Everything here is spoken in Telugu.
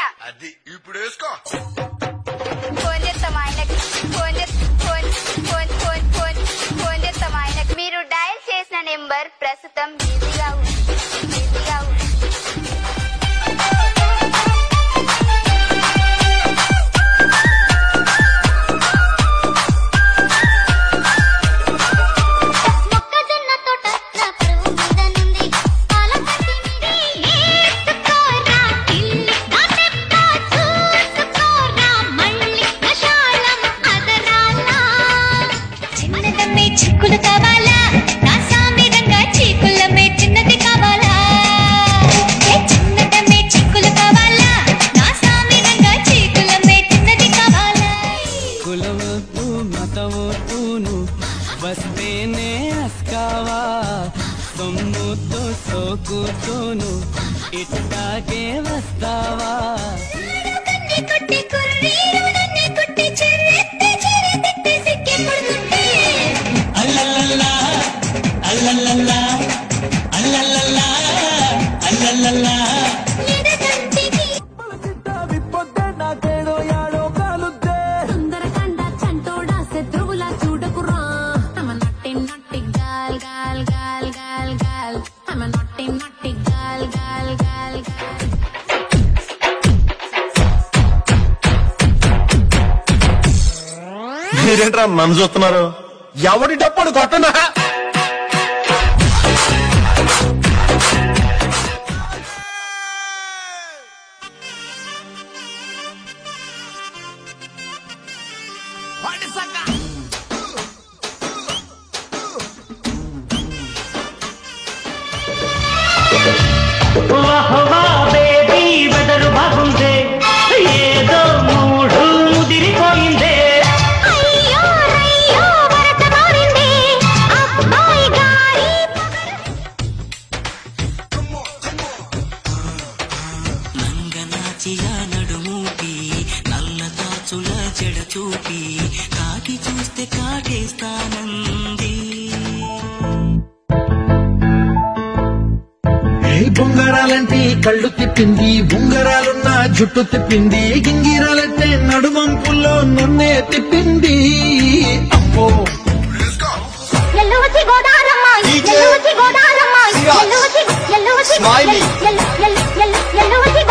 వేసుకుంటా అది ఇప్పుడు వేసుకో ఫోన్ చేస్తాం ఆయనకి ఫోన్ చేస్- phone phone phone phone phone చేస్తాం ఆయనకి మీరు డయల్ చేసిన నెంబర్ ప్రస్తుతం బిజీగా ఉంది బిజీగా ఉంది మొక్కజొన్న తోట నా పరువు మీద నుండి పాల కట్టి ఏసుకోరా ఇల్లు నా తెప్ప చూసుకోరా మళ్ళీ కషాయం అదరాలా చిన్నదమ్మే చిక్కులు కావాలా నా సామిరంగా చీకులమ్మే చిన్నది కావాలా ఏ చిన్నదమ్మే చిక్కులు కావాలా నా సామిరంగా చీకులమ్మే చిన్నది కావాలా కులవద్దు మతవద్దును వస్తేనే అస్కావా సొమ్ముతో సోకుతోను ఇట్టాగే వస్తావా కన్ని కొట్టి కుర్రీలు నన్ను కొట్టి చెర్రెత్తి చెర్రెత్తి సిక్కి పడుతుంటే అల్లల్లల్లా అల్లల్లల్లా అల్లల్లల్లా అల్లల్లల్లా ఎదగంటికి Sundarakanda చంటోడా శత్రువులా చూడకురా I'm a naughty naughty gal gal gal gal gal I'm a naughty naughty gal gal gal gal మీరేంట్రా నన్ను చూస్తున్నారు ఎవడి డప్పుడు కొట్టనా బేబీ వెదరు బాగుందే ఏదో మూడు ముదిరిపోయిందే అయ్యో రయ్యో వరద మారింది అబ్బాయి గారి నంగనాచియా నడుమూపి నల్ల తాచుల చెడ చూపి కాకి చూస్తే కాటేస్తానంది బొంగరాలంటే కళ్ళు తిప్పింది ఉంగరాలున్న జుట్టు తిప్పింది గింగిరాలంటే నడుమంపుల్లో నన్నే తిప్పింది అమ్మో ఎల్లువచి గోదారమ్మ ఎల్లువచి గోదారమ్మ ఎల్లువచి ఎల్లువచి Smiley. ఎల్లు ఎల్లు ఎల్లు ఎల్లువచి